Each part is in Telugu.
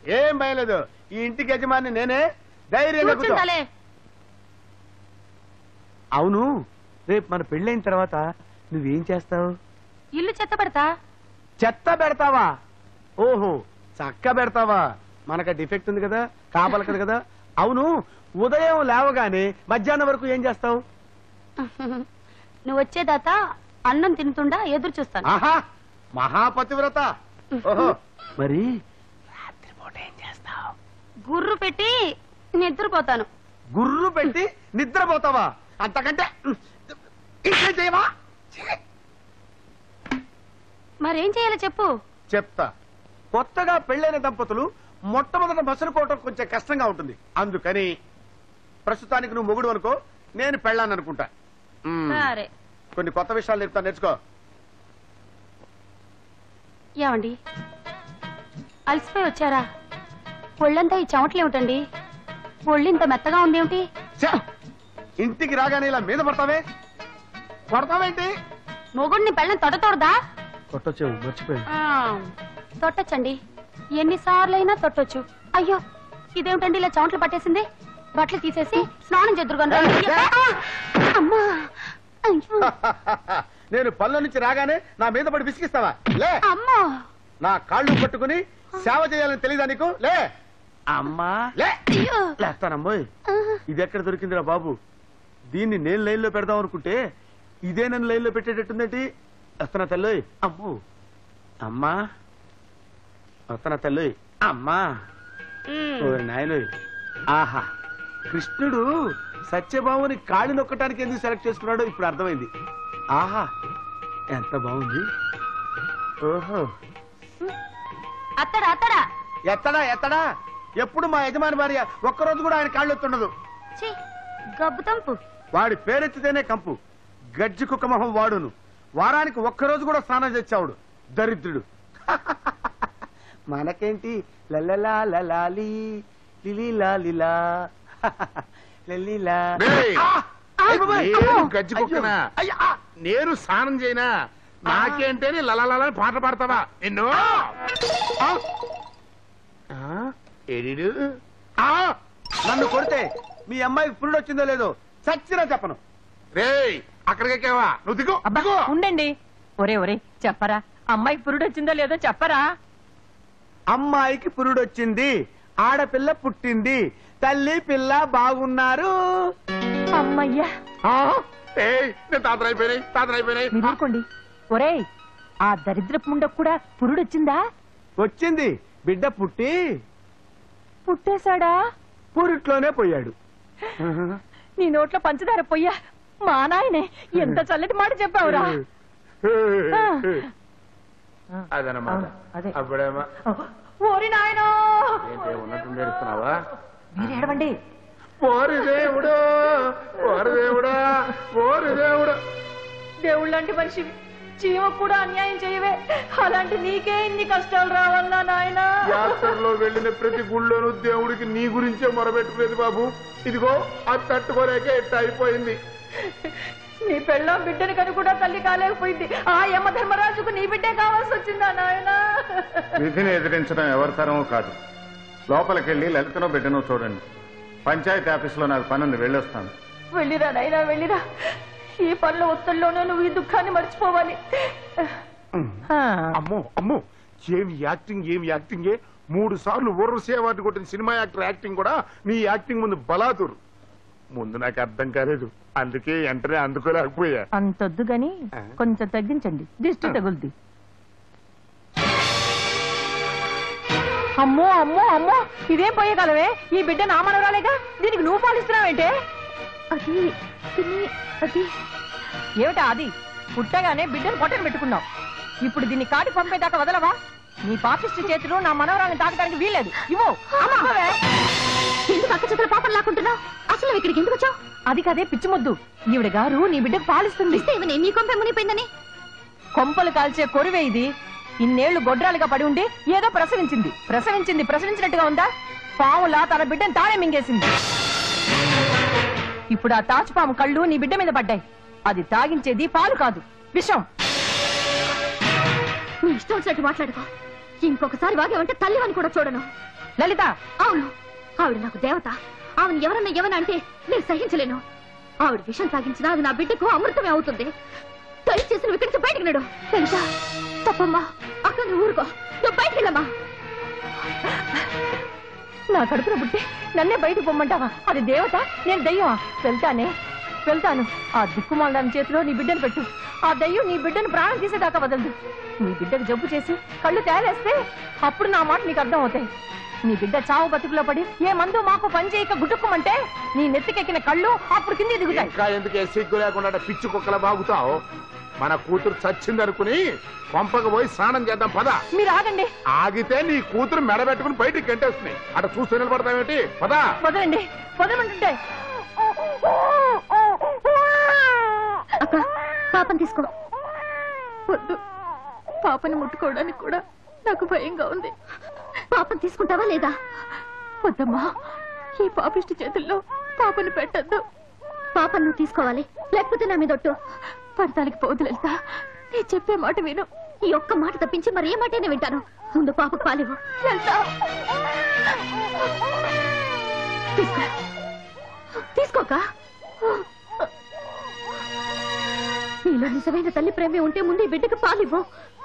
ఏం భయలేదు ఈ ఇంటికి యజమాని నేనే ధైర్యంగా కూర్చో కూర్చుంటాలే అవును రేపు మన పెళ్ళైన తర్వాత నువ్వేం చేస్తావు ఇల్లు చెత్త పెడతా చెత్త పెడతావా ఓహో చక్క పెడతావా మనకు డిఫెక్ట్ ఉంది కదా కాపలకదు కదా అవును ఉదయం లేవగానే మధ్యాహ్నం వరకు ఏం చేస్తావు నువ్వు వచ్చేదాత అన్నం తింటుండా ఎదురు చూస్తాను ఆహా మహాపతివ్రత ఓహో మరి రాత్రిపూట ఏం చేస్తావు గుర్రు పెట్టి నిద్రపోతాను గుర్రు పెట్టి నిద్రపోతావా అంతకంటే ఇంకేం చేయవా మరేం చేయాలో చెప్పు చెప్తా కొత్తగా పెళ్ళైన దంపతులు మొట్టమొదట మసలుకోవటం కొంచెం కష్టంగా ఉంటుంది అందుకని ప్రస్తుతానికి నువ్వు మొగుడు అనుకో నేను పెళ్ళాను అనుకుంటా మ్మ్. సరే కొన్ని కొత్త విషయాలు చెప్తాను నేర్చుకో ఏమండి అలసిపోయి వచ్చారా ఒళ్ళంతా ఈ చెమటలు ఏమిటండి ఒళ్ళింత మెత్తగా ఉందేమిటి ఛ! ఇంటికి రాగానే ఇలా మీద పడతావే పడతావేంటి మొగుడిని పెళ్ళని తొడతోడదా కొట్టొచ్చావు మర్చిపోయి ఆ, తొట్టొచ్చండి ఎన్నిసార్లైనా తొట్టొచ్చు అయ్యో ఇదేమిటండి ఇలా చెమటలు పట్టేసింది బట్టలు తీసేసి స్నానం చేద్దురుగాను అమ్మా అయ్యో నేను పళ్ళ నుంచి రాగానే నా మీద పడి విసిగిస్తావా లే అమ్మా నా కాళ్ళు పట్టుకుని సేవ చేయాలని తెలియదా నీకు లే అమ్మా లే అయ్యో లేస్తానమ్మోయ్ ఇది ఎక్కడ దొరికిందిరా బాబు దీన్ని నేను లైన్ లో పెడదాం అనుకుంటే ఇదే నన్ను లైన్ లో పెట్టేటట్టుందేంటి వస్తున్నా తల్లోయ్ అమ్మో అమ్మా వస్తున్నా తల్లోయ్ అమ్మా ఓరి నాయనోయ్ ఆహా కృష్ణుడు సత్యభామని కాళ్ళు నొక్కటానికి ఎందుకు సెలెక్ట్ చేసుకున్నాడో ఇప్పుడు అర్థమైంది ఆహా ఎంత బాగుంది ఓహో అత్తడా అత్తడా ఎత్తడా ఎత్తడా ఎప్పుడు మా యజమాని భార్య ఒక్కరోజు కూడా ఆయన కాళ్ళు ఎత్తుండదు ఛీ గబ్బు తంపు వాడి పేరెత్తితేనే కంపు గజ్జి కుక్క మొహం వాడును వారానికి ఒక్కరోజు కూడా స్నానం చేసావుడు దరిద్రుడు మనకేంటి లలలా లలాలి లిలీలా లిలా లలిలా డేయ్! ఆ! అయ్ బాబోయ్! నేను అమ్మో! గజ్జి కుక్కనా? అయ్యో! అయ్యా! నేను స్నానం చేయనా నాకేంటని లలలల పాట పాడతావా నిన్ను ఆ! ఆ? ఎడిడు ఆ! నన్ను కొడితే మీ అమ్మాయికి పురుడు వచ్చిందో లేదో చచ్చినా చెప్పను రేయ్ అక్కడికెక్కావా నువ్వు దిగు అబ్బా దిగు ఉండండి ఒరే ఒరే చెప్పరా అమ్మాయికి పురుడు వచ్చిందో లేదో చెప్పరా అమ్మాయికి పురుడొచ్చింది ఆడపిల్ల పుట్టింది తల్లి పిల్ల బాగున్నారు అమ్మయ్యా ఆ? ఏయ్ నేను తాతరైపోయినాయి తాతరైపోయినాయి మీరు ఊరుకోండి ఒరే ఆ దరిద్రపు ముండకు కూడా పురుడు వచ్చిందా వచ్చింది బిడ్డ పుట్టి పుట్టేశాడా పురిట్లోనే పోయాడు నీ నోట్లో పంచదార పొయ్యా మా నాయనే ఎంత చల్లటి మాట చెప్పావురా ఆ. అదనమాట అవును, అదే. అప్పుడేమో ఓరి నాయనో ఏంటి ఉన్నట్టు ఏడుస్తున్నావా మీరు ఏడవండి ఓరి దేవుడు ఓరి దేవుడా ఓరి దేవుడు దేవుళ్ళంటి మనిషివి చీమకు కూడా అన్యాయం చేయవే అలాంటి నీకే ఇన్ని కష్టాలు రావాలన్నా నాయనా యాత్రలో వెళ్ళిన ప్రతి గుళ్ళోనూ దేవుడికి నీ గురించే మొరబెట్టుకునేది బాబు ఇదిగో అది తట్టుకోలేక ఎట్ట అయిపోయింది నీ పెళ్ళం బిడ్డని కని కూడా తల్లి కాలేకపోయింది ఆ యమ ధర్మరాజుకు నీ బిడ్డే కావాల్సి వచ్చిందా నాయనా విధిని ఎదిరించడం ఎవరి తరమూ కాదు లోపలికెళ్ళి లలితనో బిడ్డనో చూడండి పంచాయతీ ఆఫీసులో నాకు పనుంది వెళ్ళొస్తాను వెళ్ళిరా నాయనా వెళ్ళిరా ఈ పనుల ఒత్తిడిలోనే నువ్వు ఈ దుఃఖాన్ని మర్చిపోవాలి అమ్మో అమ్మో ఏమి యాక్టింగ్ ఏమి యాక్టింగే మూడు సార్లు ఊర్వశి అవార్డు కొట్టిన సినిమా యాక్టర్ యాక్టింగ్ కూడా నీ యాక్టింగ్ ముందు బలాదురు ముందు నాకు అర్థం కాలేదు అందుకే వెంటనే అందుకోలేకపోయా అంతొద్దు గాని కొంచెం తగ్గించండి దిష్టి తగులుద్ది అమ్మో అమ్మో అమ్మో ఇదేం పోయేగలవే ఈ బిడ్డ నా మనవరాలేగా దీనికి నువ్వు పాలిస్తున్నావేంటే అది అది ఏమిటా అది పుట్టగానే బిడ్డను పొట్టను పెట్టుకున్నావు ఇప్పుడు దీన్ని కాటి పంపేదాకా వదలవా నీ పాపిష్టి చేతులు నా మనవరాలను తాకడానికి వీల్లేదు ఇవ్వు అమ్మవే. ఎందుకు అక్క చేతుల పాపం లాక్కుంటున్నావు అసలు నువ్వు ఇక్కడికి ఎందుకు వచ్చావు అది కదే పిచ్చిమొద్దు ఈవిడ గారు నీ బిడ్డకు పాలిస్తుంది ఇస్తే ఇవన్నీ నీ కొంప మునిపోయిందని కొంపలు కాల్చే కొరివే ఇది ఇన్నేళ్లు గొడ్రాలుగా పడి ఉండి ఏదో ప్రసవించింది ప్రసవించింది ప్రసవించినట్టుగా ఉందా పాములా తన బిడ్డను తానే మింగేసింది ఇప్పుడు ఆ తాచుపాము కళ్ళు నీ బిడ్డ మీద పడ్డాయి అది తాగించేది పాలు కాదు విషం నీ ఇష్టం వచ్చినట్టు మాట్లాడుకో ఇంకొకసారి వాగేవంటే తల్లివని కూడా చూడను లలిత అవును ఆవిడ నాకు దేవత ఆవిడ ఎవరన్నా ఏమన్నా అంటే నేను సహించలేను ఆవిడ విషం తాగించినా అది నా బిడ్డకు అమృతమే అవుతుంది దయచేసి నువ్వు ఇక్కడి నుంచి బయటకు నడు తెలుసా తప్పమ్మా అక్కడ నువ్వు ఊరుకో నువ్వు బయటికి వెళ్ళమ్మా నా కడుపున పుట్టి నన్నే బయటకు పొమ్మంటావా అది దేవత నేను దయ్యమా వెళ్తానే వెళ్తాను ఆ దిక్కుమాల దాని చేతిలో నీ బిడ్డను పెట్టు ఆ దయ్యం నీ బిడ్డను ప్రాణం తీసేదాకా వదలదు నీ బిడ్డకు జబ్బు చేసి కళ్ళు తేలేస్తే అప్పుడు నా మాట నీకు అర్థం అవుతాయి నీ బిడ్డ చావు బతుకులో పడి ఏ మందు మాకు పని చేయక గుట్టుకోమంటే నీ నెత్తికెక్కిన కళ్ళు అప్పుడు కింద దిగుతాయి ఇంకా ఎందుకే సిగ్గు లేకుండా పిచ్చి కుక్కల బాగుతావు మన కూతురు చచ్చింది అనుకుని కొంపకు పోయి స్నానం చేద్దాం పద మీరు ఆగండి ఆగితే నీ కూతురు మెడబెట్టుకుని బయటికి గంటేస్తున్నాయి అటు చూస్తూ నిలబడతావేంటి పద వదలండి వదలమంటుంటే అక్క పాపం తీసుకో వద్దు పాపని ముట్టుకోవడానికి కూడా నాకు భయంగా ఉంది పాపం తీసుకుంటావా లేదా వద్దమ్మా ఈ పాపిష్టి చేతుల్లో పాపని పెట్టద్దు పాపను నువ్వు తీసుకోవాలి లేకపోతే నా మీద ఒట్టు పడతానికి పోదు లలిత నేను చెప్పే మాట విను ఈ ఒక్క మాట తప్పించి మరి ఏ మాటైనా వింటాను ముందు పాపకు పాలివ్వు లలిత తీసుకో తీసుకోక నీలో నిజమైన తల్లి ప్రేమే ఉంటే ముందు ఈ బిడ్డకు పాలివ్వు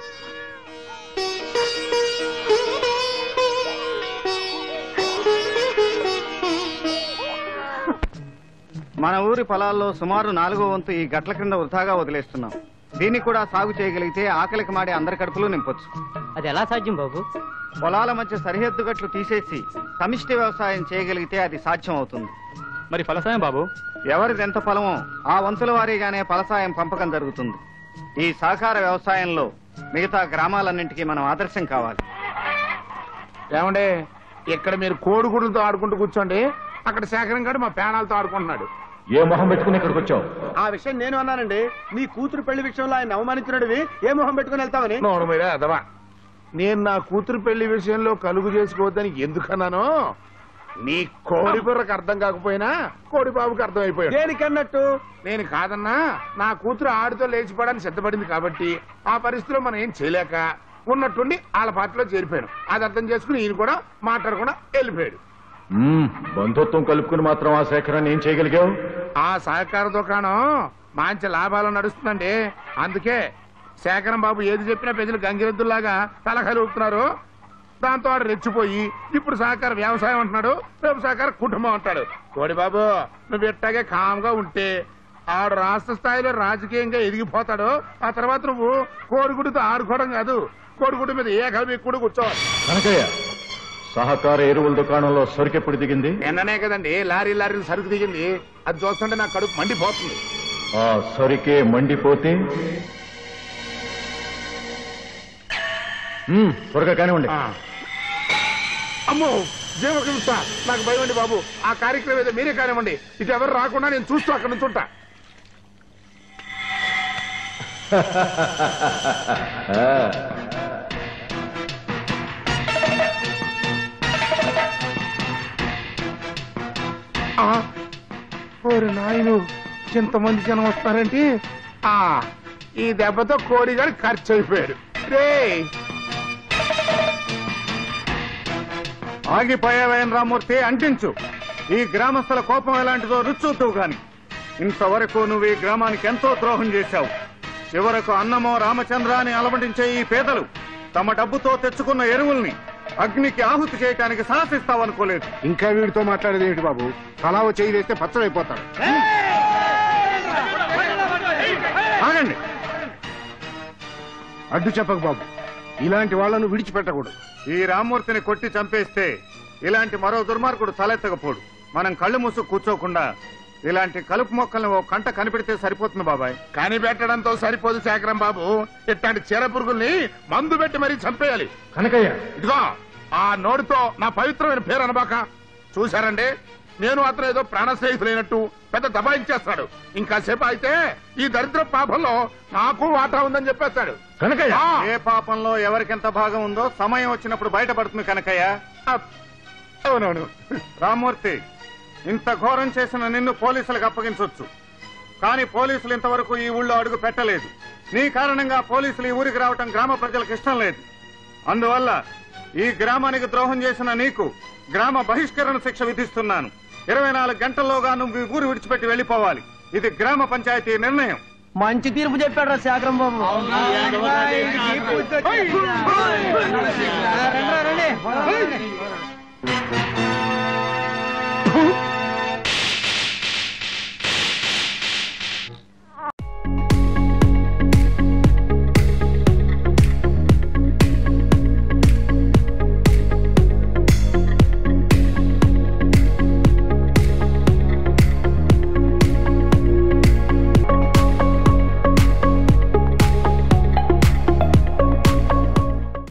మన ఊరి పొలాల్లో సుమారు నాలుగో వంతు ఈ గట్ల క్రింద వృధాగా వదిలేస్తున్నాం దీన్ని కూడా సాగు చేయగలిగితే ఆకలికి మాడే అందరి కడుపులు నింపొచ్చు అది ఎలా సాధ్యం బాబు పొలాల మధ్య సరిహద్దు గట్లు తీసేసి సమిష్టి వ్యవసాయం చేయగలిగితే అది సాధ్యం అవుతుంది మరి ఫలసాయం బాబు ఎవరిది ఎంత పొలమో ఆ వంతుల వారీగానే ఫలసాయం పంపకం జరుగుతుంది ఈ సహకార వ్యవసాయంలో మిగతా గ్రామాలన్నింటికీ మనం ఆదర్శం కావాలి ఏమండే ఇక్కడ మీరు కోడిగుడులతో ఆడుకుంటూ కూర్చోండి అక్కడ శేఖరం గారు మా పేనాలతో ఆడుకుంటున్నాడు ఏ మొహం పెట్టుకుని ఇక్కడికి వచ్చావు ఆ విషయం నేను అన్నానండి నీ కూతురు పెళ్లి విషయంలో ఆయన అవమానించినవి ఏ మొహం పెట్టుకుని వెళ్తావని నోడు మీరే అదవా నేను నా కూతురు పెళ్లి విషయంలో కలుగు చేసుకోవద్దని ఎందుకన్నానో నీ కోడి బుర్రకు అర్థం కాకపోయినా కోడి బాబుకి అర్థం అయిపోయాడు దేనికన్నట్టు నేను కాదన్నా నా కూతురు ఆడితో లేచిపోవడానికి సిద్ధపడింది కాబట్టి ఆ పరిస్థితిలో మనం ఏం చేయలేక ఉన్నట్టుండి వాళ్ళ పార్టీలో చేరిపోయాను అది అర్థం చేసుకుని ఈయన కూడా మాట్లాడకుండా వెళ్ళిపోయాడు మ్మ్, బంధుత్వం కలుపుకుని మాత్రం ఆ సేకరణ ఏం చేయగలిగావు ఆ సహకార దుకాణం మంచి లాభాలు నడుస్తుందండి అందుకే శేఖరం బాబు ఏది చెప్పినా ప్రజలు గంగిరెద్దుల్లాగా తలకాయలు ఊపుతున్నారు దాంతో ఆడు రెచ్చిపోయి ఇప్పుడు సహకార వ్యవసాయం అంటున్నాడు రేపు సహకార కుటుంబం అంటాడు కోడి బాబు నువ్వు ఇట్టాగే కామ్గా ఉంటే ఆడు రాష్ట్ర స్థాయిలో రాజకీయంగా ఎదిగిపోతాడు ఆ తర్వాత నువ్వు కోడిగుడితో ఆడుకోవడం కాదు కోడిగుడి మీద ఏ కలిపి కూడా కూర్చోవాలి కనకయ్య సహకార ఎరువుల దుకాణంలో సరుకెప్పుడు దిగింది నిన్ననే కదండి లారీ లారీలు సరుకు దిగింది అది చూస్తుంటే నా కడుపు మండిపోతుంది ఆ సరికే మండిపోతే మ్మ్, త్వరగా కానివ్వండి ఆ. అమ్మో జీవహింస నాకు భయం అండి బాబు ఆ కార్యక్రమం ఏదో మీరే కానివ్వండి ఇటు ఎవరు రాకుండా నేను చూస్తూ అక్కడ నుంచి ఉంటా ఆ, ఓరి నాయను ఇంతమంది జనం వస్తారంటే ఆ ఈ దెబ్బతో కోడిగాడు ఖర్చు అయిపోయాడు రే ఆగిపోయావైన రామూర్తి అంటించు ఈ గ్రామస్తుల కోపం ఎలాంటిదో రుచూద్దువు గాని ఇంతవరకు నువ్వు ఈ గ్రామానికి ఎంతో ద్రోహం చేశావు చివరకు అన్నమో రామచంద్ర అని అలమటించే ఈ పేదలు తమ డబ్బుతో తెచ్చుకున్న ఎరువుల్ని అగ్నికి ఆహుతి చేయటానికి సాహసిస్తావనుకోలేదు ఇంకా వీడితో మాట్లాడేది ఏంటి బాబు తలావ చేయి వేస్తే పచ్చడైపోతాడు ఆగండి అడ్డు చెప్పకు బాబు ఇలాంటి వాళ్ళను విడిచిపెట్టకూడదు ఈ రామ్మూర్తిని కొట్టి చంపేస్తే ఇలాంటి మరో దుర్మార్గుడు తలెత్తకపోడు మనం కళ్ళు మూసు కూర్చోకుండా ఇలాంటి కలుపు మొక్కల్ని ఓ కంట కనిపెడితే సరిపోతుంది బాబాయ్ కనిపెట్టడంతో సరిపోదు శేఖరం బాబు ఇట్లాంటి చీర పురుగుల్ని మందు పెట్టి మరీ చంపేయాలి కనకయ్య ఇదిగో ఆ నోటితో నా పవిత్రమైన పేరు అనబాక చూశారండి నేను అతను ఏదో ప్రాణ స్నేహితులైనట్టు పెద్ద దబాయించేస్తాడు ఇంకాసేపు అయితే ఈ దరిద్ర పాపంలో నాకు వాటా ఉందని చెప్పేస్తాడు కనకయ్య ఆ, ఏ పాపంలో ఎవరికెంత భాగం ఉందో సమయం వచ్చినప్పుడు బయటపడుతుంది కనకయ్య ఆ, అవునవును రామ్మూర్తి ఇంత ఘోరం చేసిన నిన్ను పోలీసులకు అప్పగించవచ్చు కానీ పోలీసులు ఇంతవరకు ఈ ఊళ్ళో అడుగు పెట్టలేదు నీ కారణంగా పోలీసులు ఈ ఊరికి రావటం గ్రామ ప్రజలకు ఇష్టం లేదు అందువల్ల ఈ గ్రామానికి ద్రోహం చేసిన నీకు గ్రామ బహిష్కరణ శిక్ష విధిస్తున్నాను ఇరవై నాలుగు గంటల్లోగా నువ్వు ఈ ఊరు విడిచిపెట్టి వెళ్ళిపోవాలి ఇది గ్రామ పంచాయతీ నిర్ణయం మంచి తీర్పు చెప్పాడు రా శాకరం బాబు రండి, రండి.